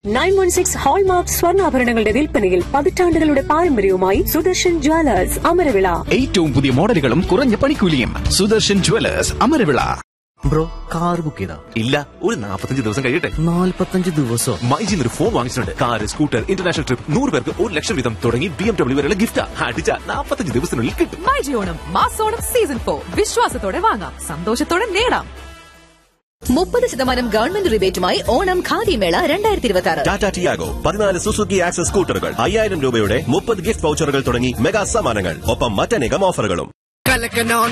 nine one six hallmark സ്വർണ്ണാഭരണങ്ങളുടെ വിൽപ്പനയിൽ പതിറ്റാണ്ടുകളുടെ പാരമ്പര്യവുമായി സുദർശൻ ജ്വല്ലേഴ്സ് അമരവിള ഏറ്റവും പുതിയ മോഡലുകളും കുറഞ്ഞ പണിക്കൂലിയും Sudarshan jewellers Amaravila bro car book ചെയ്താ ഇല്ല ഒരു നാൽപ്പത്തഞ്ച് ദിവസം കഴിയട്ടെ നാല്പത്തഞ്ച് ദിവസം മൈജിൽ ഒരു ഫോൺ വാങ്ങിച്ചിട്ടുണ്ട് കാർ സ്കൂട്ടർ ഇന്റർനാഷണൽ ട്രിപ്പ് നൂറ് പേർക്ക് ഒരു ലക്ഷം വീതം തുടങ്ങി ബി എം ഡബ്ല്യൂ വരെയുള്ള ഗിഫ്റ്റ് അടിച്ച നാൽപ്പത്തഞ്ച് ദിവസത്തിനുള്ളിൽ കിട്ടും മൈജിയോണം മാസോണം സീസൺ ഫോർ വിശ്വാസത്തോടെ വാങ്ങാം സന്തോഷത്തോടെ നേടാം മുപ്പത് ശതമാനം ഗവൺമെന്റ് റിബേറ്റുമായി ഓണം ഖാദി മേള രണ്ടായിരത്തി ഇരുപത്തി ആറ് ടാറ്റ ടിയാഗോ പതിനാല് സുസുക്കി ആക്സസ് സ്കൂട്ടറുകൾ അയ്യായിരം രൂപയുടെ മുപ്പത് ഗിഫ്റ്റ് വൗച്ചറുകൾ തുടങ്ങി മെഗാ സമ്മാനങ്ങൾ ഒപ്പം മറ്റനേകം ഓഫറുകളും കലക്കനോ